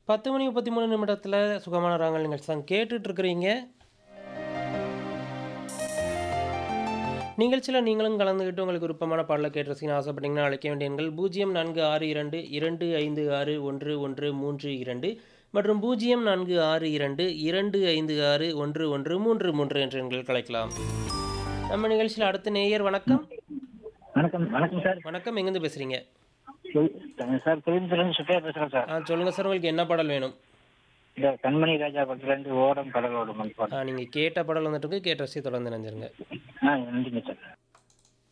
10 மணி 33 நிமிடத்துல சுகமான ராகங்கள் நிகழ்ச்சி தான் கேட்டுட்டு இருக்கிறீங்க. நிகழ்ச்சியில நீங்களும் கலந்துக்கிட்டு உங்களுக்கு விருப்பமான பாடல கேட்டு ரசிக்கணும்னு ஆசைப்பட்டீங்கன்னா அழைக்க வேண்டிய எண்கள் 0462 256 1132 மற்றும் 0462 256 1133 என்ற எண்களுக்கு அழைக்கலாம். நம்ம நிகழ்ச்சியில அடுத்த நேயர் வணக்கம். வணக்கம் வணக்கம் சார் வணக்கம் எங்கேருந்து பேசுறீங்க? சொல்~ சார் திருச்சிலேருந்து சுப்பையா பேசுகிறேன் சார் ஆ சொல்லுங்க சார் உங்களுக்கு என்ன பாடல் வேணும்? இந்த கண்மணி ராஜா பக்கத்துலேருந்து ஓடம் கடலோடும் ஆ நீங்க கேட்ட பாடல் வந்துட்டு இருக்கு. கேட்ட ரசித்து தொடர்ந்து இணைஞ்சிருங்க. ஆ நன்றிங்க சார்